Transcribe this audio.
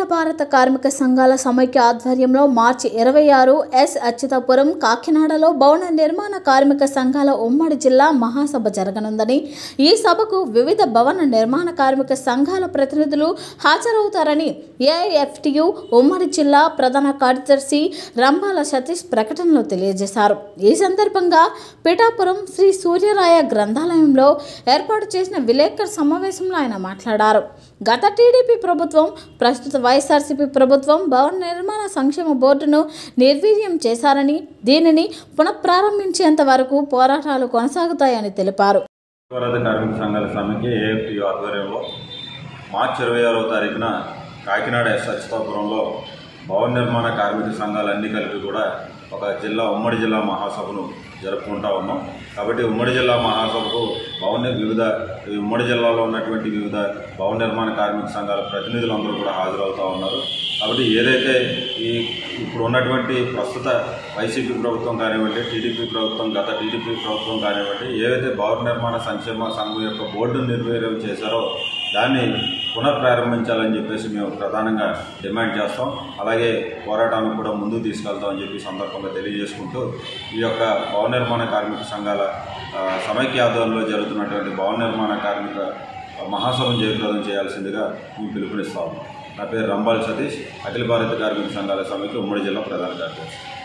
భారత కార్మిక సంఘాల సమైక్య ఆధ్వర్యంలో మార్చి ఇరవై ఆరు ఎస్ అచ్యుతాపురం కాకినాడలో భవన నిర్మాణ కార్మిక సంఘాల ఉమ్మడి జిల్లా మహాసభ జరగనుందని ఈ సభకు వివిధ భవన నిర్మాణ కార్మిక సంఘాల ప్రతినిధులు హాజరవుతారని ఏఐఎఫ్టియు ఉమ్మడి జిల్లా ప్రధాన కార్యదర్శి రంభాల సతీష్ ప్రకటనలో తెలియజేశారు ఈ సందర్భంగా పిఠాపురం శ్రీ సూర్యరాయ గ్రంథాలయంలో ఏర్పాటు చేసిన విలేకర్ సమావేశంలో ఆయన మాట్లాడారు గత టీడీపీ ప్రభుత్వం ప్రస్తుత వైఎస్ఆర్సీపీ ప్రభుత్వం భవన నిర్మాణ సంక్షేమ బోర్డును నిర్వీర్యం చేశారని దీనిని పునఃప్రారంభించేంత వరకు పోరాటాలు కొనసాగుతాయని తెలిపారు భారత కార్మిక సంఘాల సమ్మెకి ఏఎఫ్టీ ఆధ్వర్యంలో మార్చి ఇరవై ఆరవ తారీఖున కాకినాడ ఎస్ అచ్యుతాపురంలో భవన నిర్మాణ కార్మిక సంఘాలన్నీ కలిపి కూడా ఒక జిల్లా ఉమ్మడి జిల్లా మహాసభను జరుపుకుంటా ఉన్నాం కాబట్టి ఉమ్మడి జిల్లా మహాసభకు భవన వివిధ ఈ ఉమ్మడి జిల్లాలో ఉన్నటువంటి వివిధ భవన నిర్మాణ కార్మిక సంఘాల ప్రతినిధులందరూ కూడా హాజరవుతూ ఉన్నారు కాబట్టి ఏదైతే ఈ ఇప్పుడు ఉన్నటువంటి ప్రస్తుత వైసీపీ ప్రభుత్వం కానివ్వండి టీడీపీ ప్రభుత్వం గత టీడీపీ ప్రభుత్వం కానివ్వండి ఏవైతే భవన నిర్మాణ సంక్షేమ సంఘం యొక్క బోర్డును నిర్వీర్యం చేశారో దాన్ని పునఃప్రారంభించాలని చెప్పేసి మేము ప్రధానంగా డిమాండ్ చేస్తాం అలాగే పోరాటాన్ని కూడా ముందుకు తీసుకెళ్తామని చెప్పి సందర్భంగా తెలియజేసుకుంటూ ఈ యొక్క భవన నిర్మాణ కార్మిక సంఘాల ఆ, సమైక్య ఆధ్వర్యంలో జరుగుతున్నటువంటి భవన నిర్మాణ కార్మిక మహాసభను జయప్రదం చేయాల్సిందిగా మేము పిలుపునిస్తాము నా పేరు రంబాల్ సతీష్ అఖిల భారత కార్మిక సంఘాల సమైక్య ఉమ్మడి జిల్లా ప్రధాన కార్యదర్శి